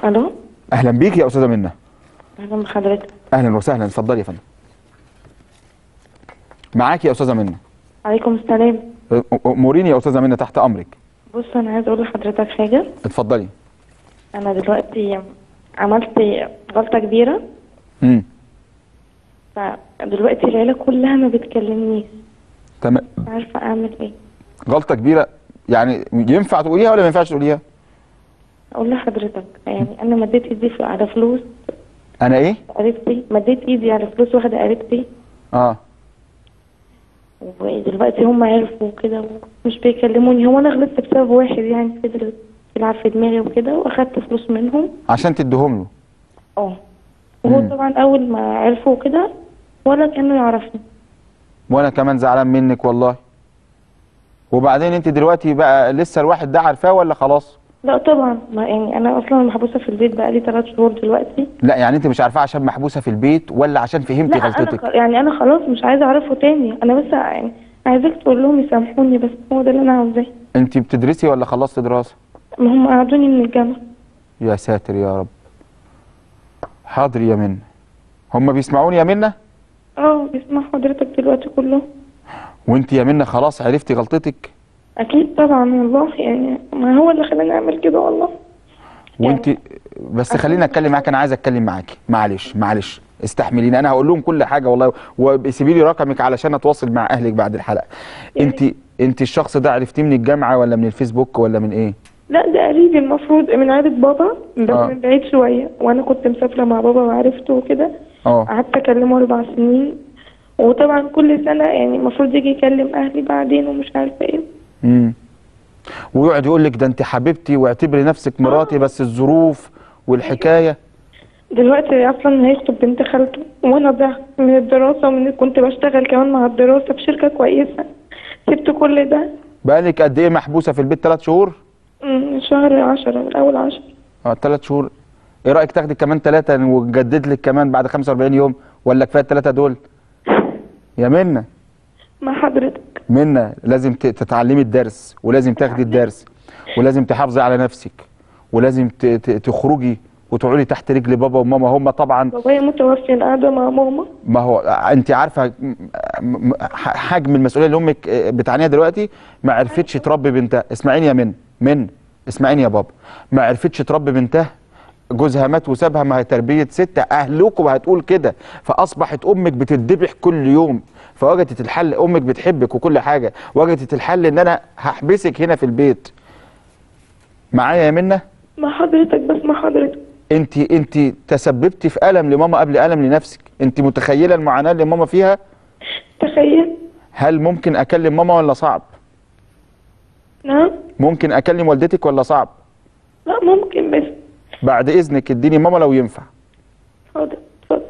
الو اهلا بيك يا استاذه منى اهلا بحضرتك اهلا وسهلا اتفضلي يا فندم معاكي يا استاذه منى عليكم السلام أ- اموريني يا استاذه منى تحت امرك بص انا عايز اقول لحضرتك حاجه اتفضلي انا دلوقتي عملت غلطه كبيره امم فدلوقتي العيله كلها ما بتكلمنيش تمام مش عارفه اعمل ايه غلطه كبيره يعني ينفع تقوليها ولا ما ينفعش تقوليها اقول لحضرتك يعني انا مديت ايدي في- على فلوس انا ايه قريبتي مديت ايدي على فلوس واحده قريبتي اه ودلوقتي هم عرفوا كده ومش بيكلموني هو انا غلطت بسبب واحد يعني فضل يلعب في دماغي وكده واخدت فلوس منهم عشان تديهم له اه وهو مم. طبعا اول ما عرفوا كده ولا كانوا يعرفني وانا كمان زعلان منك والله وبعدين انت دلوقتي بقى لسه الواحد ده عارفاه ولا خلاص لا طبعا ما يعني انا اصلا محبوسه في البيت بقالي ثلاث شهور دلوقتي لا يعني انت مش عارفاه عشان محبوسه في البيت ولا عشان فهمتي لا انا غلطتك خ- يعني انا خلاص مش عايزه اعرفه تاني انا بس يعني عايزاك تقول لهم يسامحوني بس هو ده اللي انا عاوزاه انت بتدرسي ولا خلصت دراسه ما هم قعدوني من الجامعه يا ساتر يا رب حاضر يا منى هم بيسمعوني يا منى اه بيسمع حضرتك دلوقتي كله وانت يا منى خلاص عرفتي غلطتك اكيد طبعا والله يعني ما هو اللي خلاني اعمل كده والله وانت بس خليني اتكلم معاك انا عايز اتكلم معاكي معلش معلش استحمليني انا هقول لهم كل حاجه والله وسيبي لي رقمك علشان اتواصل مع اهلك بعد الحلقه انت انت الشخص ده عرفتيه من الجامعه ولا من الفيسبوك ولا من ايه لا ده قريبي المفروض من عيلة بابا بس آه. من بعيد شوية وانا كنت مسافرة مع بابا وعرفته وكده اه قعدت اكلمه اربع سنين وطبعا كل سنة يعني المفروض يجي يكلم اهلي بعدين ومش عارفة ايه امم ويقعد يقول لك ده انت حبيبتي واعتبري نفسك مراتي بس الظروف والحكايه دلوقتي اصلا هيخطب بنت خالته وانا ضعت من الدراسة ومن كنت بشتغل كمان مع الدراسة في شركة كويسة سبت كل ده بقالك قد ايه محبوسه في البيت ثلاث شهور من شهر عشرة من اول عشرة اه ثلاث شهور ايه رايك تاخدي كمان ثلاثه ونجدد لك كمان بعد 45 يوم ولا كفايه الثلاثه دول يا منى مع حضرتك منى لازم ت- تتعلمي الدرس ولازم تاخدي الدرس ولازم تحافظي على نفسك ولازم ت- ت- تخرجي وتقعدي تحت رجل بابا وماما هم طبعا بابايا متوفي انا قاعدة مع ماما ما هو انت عارفه م- م- ح- حجم المسؤوليه اللي امك بتعانيها دلوقتي ما عرفتش تربي بنتها اسمعيني يا من من اسمعيني يا بابا ما عرفتش تربي بنتها جوزها مات وسابها ما هي تربيه ست اهلكم هتقول كده فاصبحت امك بتذبح كل يوم فوجدت الحل امك بتحبك وكل حاجه وجدت الحل ان انا هحبسك هنا في البيت معايا يا منى مع حضرتك بس مع حضرتك انت انت تسببتي في الم لماما قبل الم لنفسك انت متخيله المعاناه اللي ماما فيها تخيل هل ممكن اكلم ماما ولا صعب نعم ممكن اكلم والدتك ولا صعب لا ممكن بس بعد اذنك اديني ماما لو ينفع حاضر اتفضل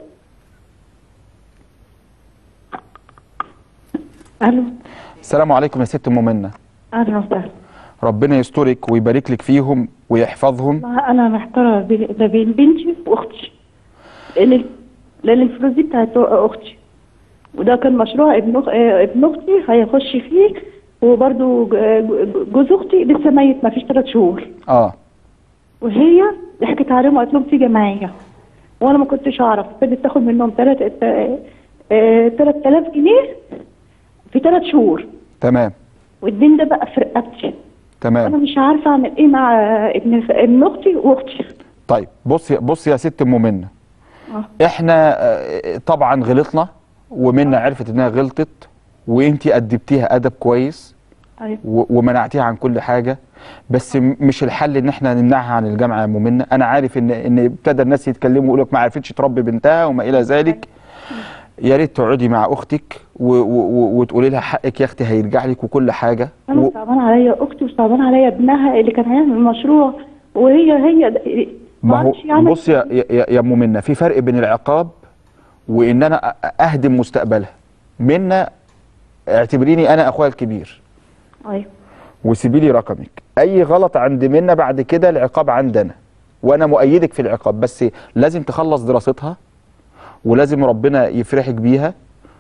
الو السلام عليكم يا ست ام منى اهلا وسهلا ربنا يسترك ويبارك لك فيهم ويحفظهم ما انا محتاره بين ده بين بنتي واختي لان لان الفلوس دي بتاعت اختي وده كان مشروع ابن أخ... آه، ابن اختي هيخش فيه وبرده جوز اختي لسه ميت ما فيش ثلاث شهور اه وهي ضحكت عليهم وقالت لهم تيجي معايا وانا ما كنتش اعرف فضلت تاخد منهم 3 3000 جنيه في ثلاث شهور تمام والدين ده بقى في رقبتي انا تمام مش عارفه اعمل ايه مع ابن ابن اختي واختي طيب بصي بصي يا ست ام منى آه. احنا آه، طبعا غلطنا ومنى عرفت انها غلطت وانت ادبتيها ادب كويس ايوه و- ومنعتيها عن كل حاجه بس م- مش الحل ان احنا نمنعها عن الجامعه يا ام منى انا عارف ان ان ابتدى الناس يتكلموا ويقولوا لك ما عرفتش تربي بنتها وما الى ذلك يا ريت تقعدي مع اختك و- و- و- وتقولي لها حقك يا اختي هيرجع لك وكل حاجه انا و... صعبان عليا اختي وصعبان عليا ابنها اللي كان هيعمل المشروع وهي هي ما هو معرفش يعمل بص يا يا, يا ام منى في فرق بين العقاب وان انا أ- اهدم مستقبلها منى اعتبريني انا اخوها الكبير ايوه وسيبي لي رقمك اي غلط عند منى بعد كده العقاب عندنا وانا مؤيدك في العقاب بس لازم تخلص دراستها ولازم ربنا يفرحك بيها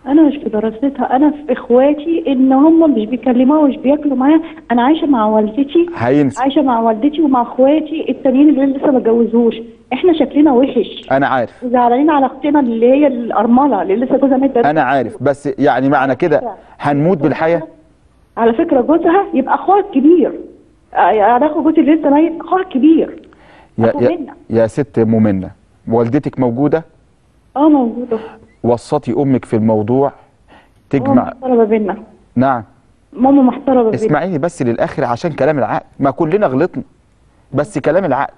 انا مش في دراستها انا في اخواتي ان هم مش بيكلموها ومش بياكلوا معايا انا عايشه مع والدتي هينسى عايشه مع والدتي ومع اخواتي التانيين اللي لسه ما اتجوزوش احنا شكلنا وحش انا عارف وزعلانين على اختنا اللي هي الارمله اللي لسه جوزها مات انا عارف بس يعني معنى كده هنموت بالحياه على فكره جوزها يبقى اخوها الكبير آه، يعني اخو جوزي اللي لسه ميت اخوها الكبير يا أخو يا, منا. يا ست مؤمنه والدتك موجوده اه موجوده وصتي امك في الموضوع تجمع ماما محتاره ما بيننا نعم ماما محتاره ما بيننا اسمعيني بس للاخر عشان كلام العقل ما كلنا غلطنا بس كلام العقل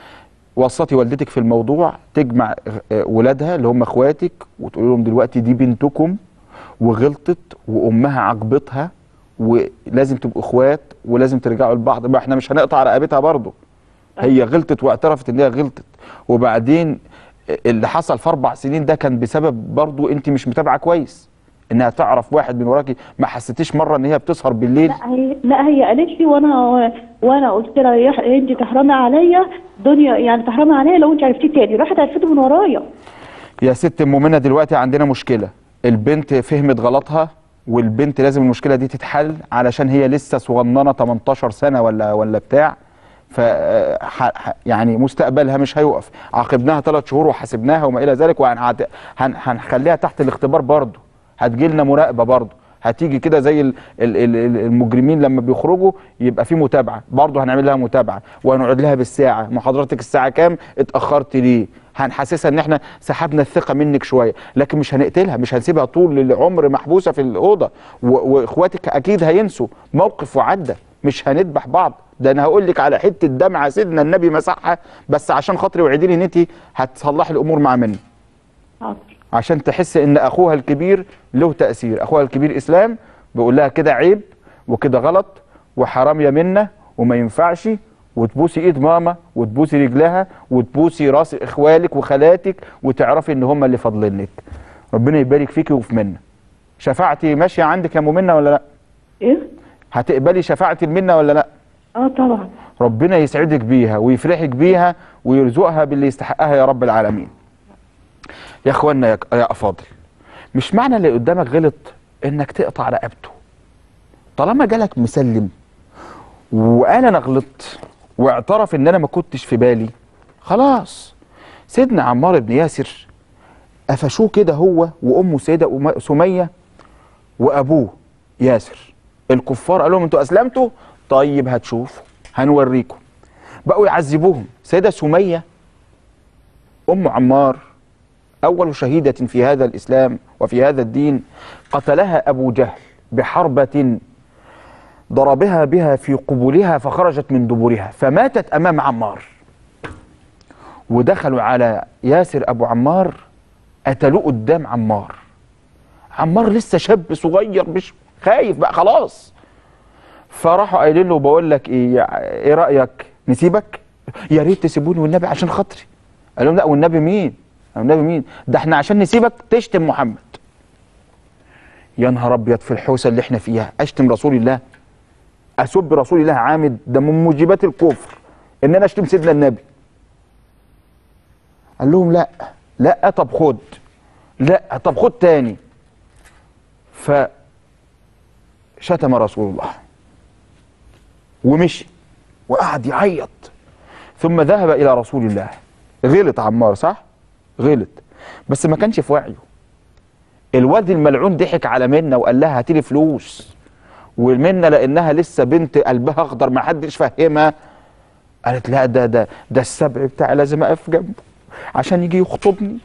وصتي والدتك في الموضوع تجمع آه، ولادها اللي هم اخواتك وتقول لهم دلوقتي دي بنتكم وغلطت وامها عاقبتها ولازم تبقوا اخوات ولازم ترجعوا لبعض ما احنا مش هنقطع رقبتها برضه هي غلطت واعترفت ان هي غلطت وبعدين اللي حصل في اربع سنين ده كان بسبب برضه انت مش متابعه كويس انها تعرف واحد من وراكي ما حسيتيش مره ان هي بتسهر بالليل لا هي لا هي قالت لي وانا وانا قلت لها يا ح- انت تحرمي عليا دنيا يعني تحرمي عليا لو انت عرفتيه تاني راحت عرفته من ورايا يا ست ام منى دلوقتي عندنا مشكله البنت فهمت غلطها والبنت لازم المشكله دي تتحل علشان هي لسه صغننه 18 سنه ولا ولا بتاع ف ح- ح- يعني مستقبلها مش هيقف عاقبناها ثلاث شهور وحاسبناها وما الى ذلك وهنعد- هن- هنخليها تحت الاختبار برضه هتجي لنا مراقبه برضه هتيجي كده زي ال- ال- ال- ال- المجرمين لما بيخرجوا يبقى في متابعه برضه هنعمل لها متابعه وهنقعد لها بالساعه محاضرتك الساعه كام اتاخرت ليه هنحسسها ان احنا سحبنا الثقه منك شويه لكن مش هنقتلها مش هنسيبها طول العمر محبوسه في الاوضه و- واخواتك اكيد هينسوا موقف وعدى مش هنذبح بعض ده انا هقول لك على حته دمعه سيدنا النبي مسحها بس عشان خاطري وعدي لي ان انت هتصلحي الامور مع مني حاضر عشان تحس ان اخوها الكبير له تاثير اخوها الكبير اسلام بيقول لها كده عيب وكده غلط وحرام يا منه وما ينفعش وتبوسي ايد ماما وتبوسي رجلها وتبوسي راس اخوالك وخالاتك وتعرفي ان هم اللي فاضلينك ربنا يبارك فيكي وفي منه شفاعتي ماشيه عندك يا مؤمنه ولا لا ايه هتقبلي شفاعه المنه ولا لا اه طبعا ربنا يسعدك بيها ويفرحك بيها ويرزقها باللي يستحقها يا رب العالمين يا اخوانا يا يا افاضل مش معنى اللي قدامك غلط انك تقطع رقبته طالما جالك مسلم وقال انا غلطت واعترف ان انا ما كنتش في بالي خلاص سيدنا عمار بن ياسر قفشوه كده هو وامه سيده أم- سميه وابوه ياسر الكفار قال لهم انتوا اسلمتوا طيب هتشوفوا هنوريكم بقوا يعذبوهم سيده سميه ام عمار اول شهيده في هذا الاسلام وفي هذا الدين قتلها ابو جهل بحربه ضربها بها في قبولها فخرجت من دبرها فماتت امام عمار ودخلوا على ياسر ابو عمار قتلوه قدام عمار عمار لسه شاب صغير مش خايف بقى خلاص فراحوا قايلين له بقول لك ايه ايه رايك نسيبك يا ريت تسيبوني والنبي عشان خاطري قال لهم لا والنبي مين قال النبي مين ده احنا عشان نسيبك تشتم محمد يا نهار ابيض في الحوسه اللي احنا فيها اشتم رسول الله اسب رسول الله عامد ده من موجبات الكفر ان انا اشتم سيدنا النبي قال لهم لا لا طب خد لا طب خد تاني فشتم رسول الله ومشي وقعد يعيط ثم ذهب الى رسول الله غلط عمار صح غلط بس ما كانش في وعيه الواد الملعون ضحك على منة وقال لها هاتي لي فلوس ومنة لانها لسه بنت قلبها اخضر ما حدش فهمها قالت لا ده ده ده السبع بتاعي لازم اقف جنبه عشان يجي يخطبني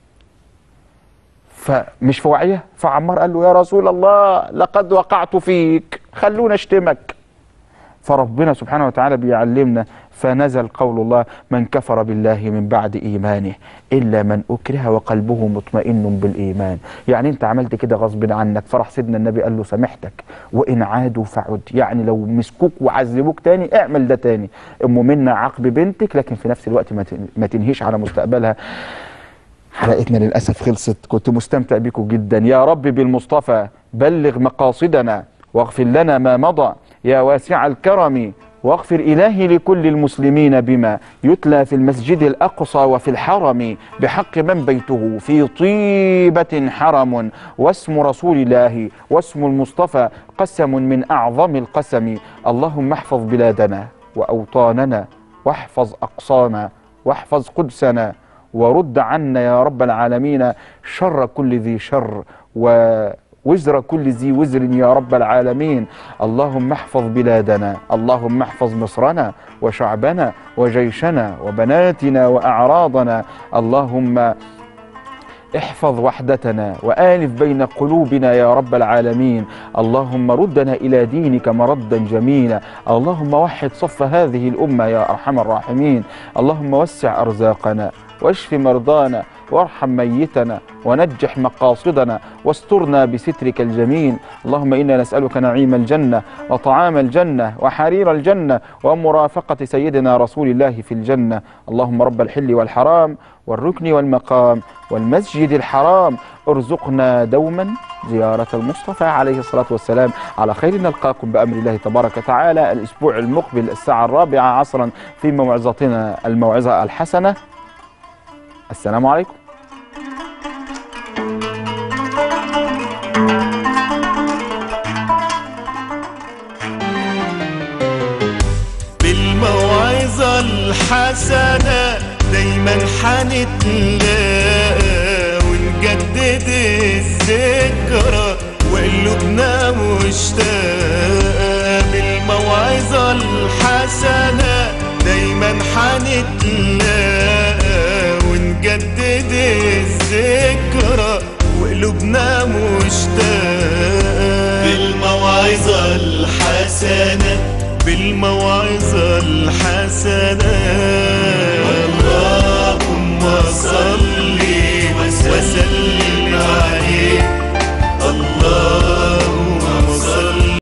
فمش في وعيه فعمار قال له يا رسول الله لقد وقعت فيك خلونا اشتمك فربنا سبحانه وتعالى بيعلمنا فنزل قول الله من كفر بالله من بعد ايمانه الا من اكره وقلبه مطمئن بالايمان يعني انت عملت كده غصب عنك فرح سيدنا النبي قال له سامحتك وان عادوا فعد يعني لو مسكوك وعذبوك تاني اعمل ده تاني ام منا عاقب بنتك لكن في نفس الوقت ما تن- ما تنهيش على مستقبلها حلقتنا للأسف خلصت كنت مستمتع بكم جدا يا رب بالمصطفى بلغ مقاصدنا واغفر لنا ما مضى يا واسع الكرم واغفر إلهي لكل المسلمين بما يتلى في المسجد الأقصى وفي الحرم بحق من بيته في طيبة حرم واسم رسول الله واسم المصطفى قسم من أعظم القسم اللهم احفظ بلادنا وأوطاننا واحفظ أقصانا واحفظ قدسنا ورد عنا يا رب العالمين شر كل ذي شر ووزر كل ذي وزر يا رب العالمين اللهم احفظ بلادنا اللهم احفظ مصرنا وشعبنا وجيشنا وبناتنا وأعراضنا اللهم احفظ وحدتنا والف بين قلوبنا يا رب العالمين اللهم ردنا الى دينك مردا جميلا اللهم وحد صف هذه الامه يا ارحم الراحمين اللهم وسع ارزاقنا واشف مرضانا وارحم ميتنا ونجح مقاصدنا واسترنا بسترك الجميل اللهم انا نسالك نعيم الجنه وطعام الجنه وحرير الجنه ومرافقه سيدنا رسول الله في الجنه اللهم رب الحل والحرام والركن والمقام والمسجد الحرام ارزقنا دوما زيارة المصطفى عليه الصلاة والسلام على خير نلقاكم بأمر الله تبارك وتعالى الأسبوع المقبل الساعة الرابعة عصرا في موعظتنا الموعظة الحسنة السلام عليكم بالموعظة الحسنة دايما حنتلاقى ونجدد الذكرى وقلوبنا مشتاقة بالموعظة الحسنة دايما حنتلاقى ونجدد الذكرى وقلوبنا مشتاقة بالموعظة الحسنة بالموعظة